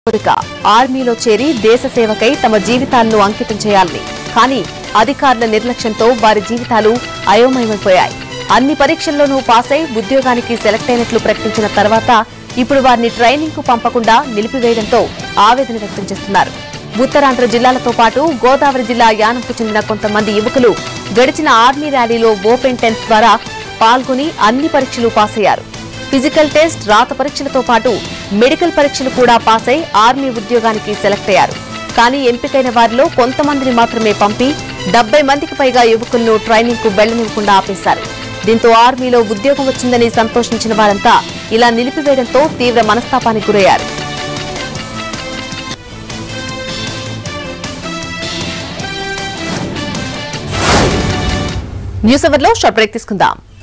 కోరిక ఆర్మీలో చేరి దేశ సేవకై తమ జీవితాలను అంకితం చేయాలని కానీ అధికారుల నిర్లక్ష్యంతో వారి జీవితాలు అయోమయమైపోయాయి అన్ని పరీక్షల్లోనూ పాస్ అయి ఉద్యోగానికి సెలెక్ట్ అయినట్లు ప్రకటించిన తర్వాత ఇప్పుడు వారిని ట్రైనింగ్ కు పంపకుండా నిలిపివేయడంతో ఆవేదన వ్యక్తం చేస్తున్నారు ఉత్తరాంధ్ర జిల్లాలతో పాటు గోదావరి జిల్లా యానంకు చెందిన కొంతమంది యువకులు గడిచిన ఆర్మీ ర్యాలీలో ఓపెన్ టెన్త్ ద్వారా పాల్గొని అన్ని పరీక్షలు పాస్ అయ్యారు ఫిజికల్ టెస్ట్ రాత పరీక్షలతో పాటు మెడికల్ పరీక్షలు కూడా పాస్ అయి ఆర్మీ ఉద్యోగానికి సెలెక్ట్ అయ్యారు కానీ ఎంపికైన వారిలో కొంతమందిని మాత్రమే పంపి డెబ్బై మందికి పైగా యువకులను ట్రైనింగ్ కు వెళ్లనివ్వకుండా ఆపేశారు దీంతో ఆర్మీలో ఉద్యోగం వచ్చిందని సంతోషించిన వారంతా ఇలా నిలిపివేయడంతో తీవ్ర మనస్తాపానికి గురయ్యారు న్యూస్ అవర్లో షార్ట్ బ్రేక్ తీసుకుందాం